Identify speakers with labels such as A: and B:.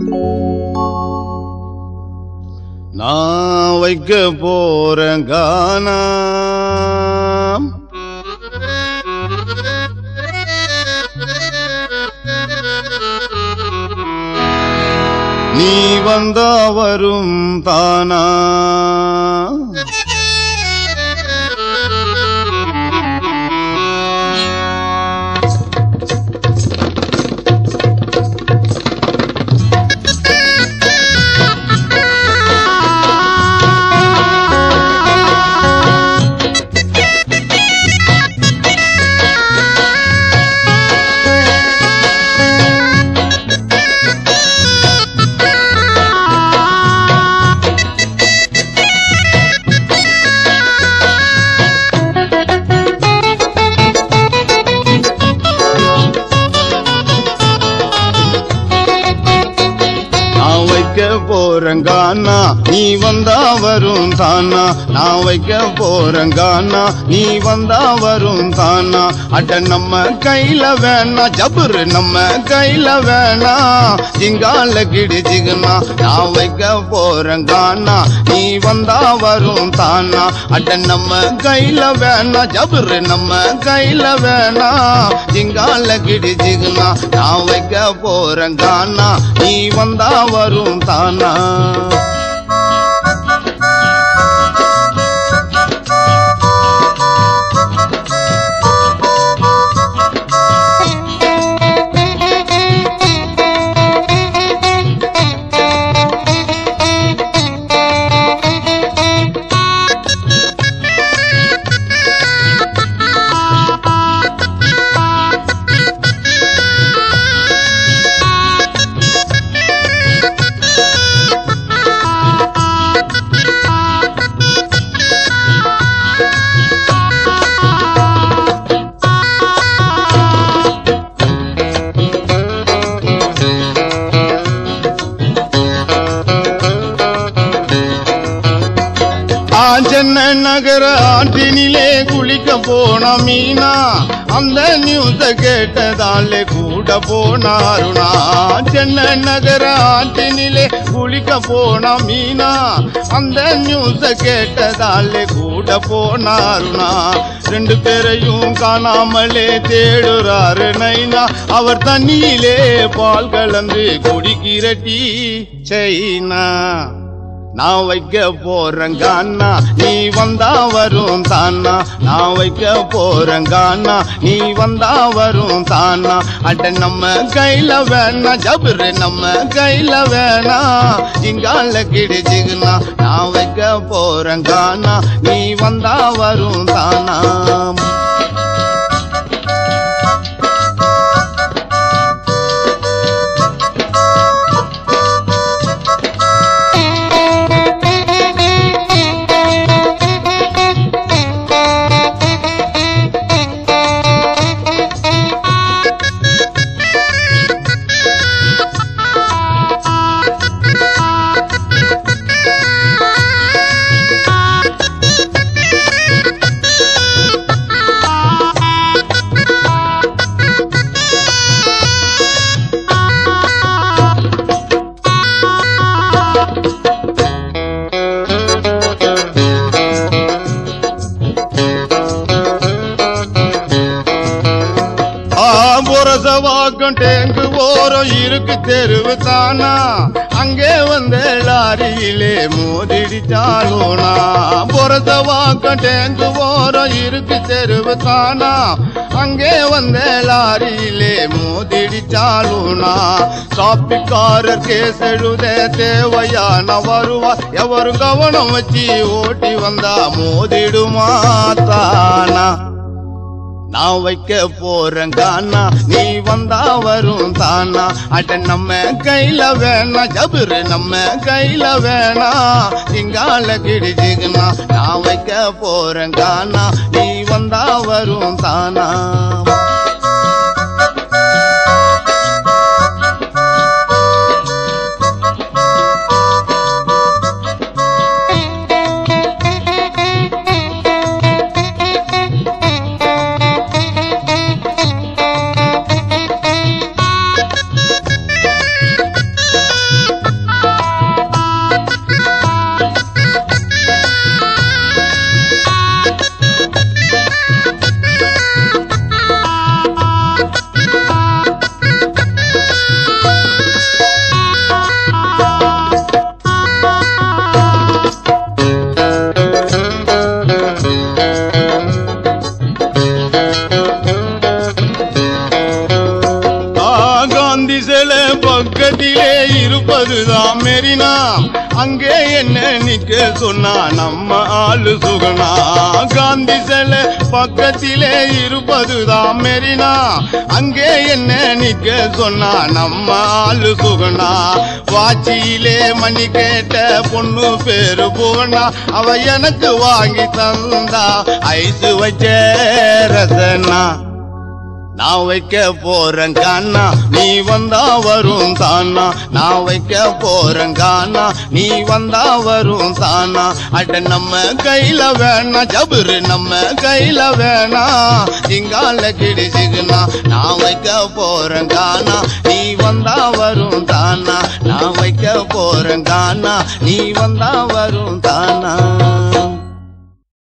A: நான் வைக்க போறேன் கானா நீ வந்தா வரும் தானா நான் வைக்க போறேன் கானா நீ வந்தா வரும் தானா நான் வைக்க போறேன் கானா நீ வந்தா வரும் தானா அட நம்ம கையில வேணா ஜபுரு நம்ம கையில வேணா ஜிங்கால கிடி ஜிகுனா நான் வைக்க போறேன் கானா நீ வந்தா வரும் தானா அட நம்ம கையில வேணா ஜபுரு நம்ம கையில வேணா ஜிங்கால கிடி ஜிகுனா நான் வைக்க போறேன் கானா நீ வந்தா வரும் தானா ஆஞ்சன்ன நகர ஆற்றினிலே குளிக்க போன மீனா அந்த நியூஸ கேட்டதாலே கூட போனாருனா சென்னை நகர ஆற்றினிலே குளிக்க போன மீனா அந்த நியூஸ கேட்டதாலே கூட போனாருனா ரெண்டு பேரையும் காணாமலே தேடுறாரு நைனா அவர் தண்ணியிலே பால் கலந்து குடிக்கிற டீ சைனா நான் வைக்க போறேன் கானா நீ வந்தா வரும் தானா நான் வைக்க போறேன் கானா நீ வந்தா வரும் தானா அட நம்ம கையில வேணா ஜபுரு நம்ம கையில வேணா இங்கால கிடிச்சுக்குனா நான் வைக்க போறேன் கானா நீ வந்தா வரும் தானா புரசவாக்கம் டேங்கு ஓரம் இருக்கு தெருவு தானா அங்கே வந்த லாரியிலே மோதிடிச்சாலோனா புரசவாக்கம் டேங்கு ஓரம் இருக்கு தெருவு தானா அங்கே வந்த லாரியிலே மோதிடிச்சாலோனா காப்பிக்காரர் கேஸ் எழுத தேவையான வருவா எவரும் கவனம் வச்சு ஓட்டி வந்தா மோதிடுமா தானா நான் வைக்க போறேன் கானா நீ வந்தா வரும் தானா அட நம்ம கையில வேணா ஜபுரு நம்ம கையில வேணா இங்கால கிடிச்சுக்குனா நான் வைக்க போறேன் கானா நீ வந்தா வரும் தானா இருப்பதுதான் மெரினா அங்கே என்ன நிக்க சொன்னா நம்ம ஆளு சுகனா காந்தி சிலை பக்கத்திலே இருப்பதுதான் மெரினா அங்கே என்ன நிக்க சொன்னா நம்ம ஆளு சுகனா வாச்சியிலே மணி கேட்ட பொண்ணு பேரு புகனா அவ எனக்கு வாங்கி தந்தா ஐசு வச்ச ரசனா நான் வைக்க போறேன் கானா நீ வந்தா வரும் தானா நான் வைக்க போறேன் கானா நீ வந்தா வரும் தானா அட நம்ம கையில வேணா ஜபுரு நம்ம கையில வேணா இங்கால கிடிச்சுக்குனா நான் வைக்க போறேன் கானா நீ வந்தா வரும் தானா நான் வைக்க போறேன் கானா நீ வந்தா வரும் தானா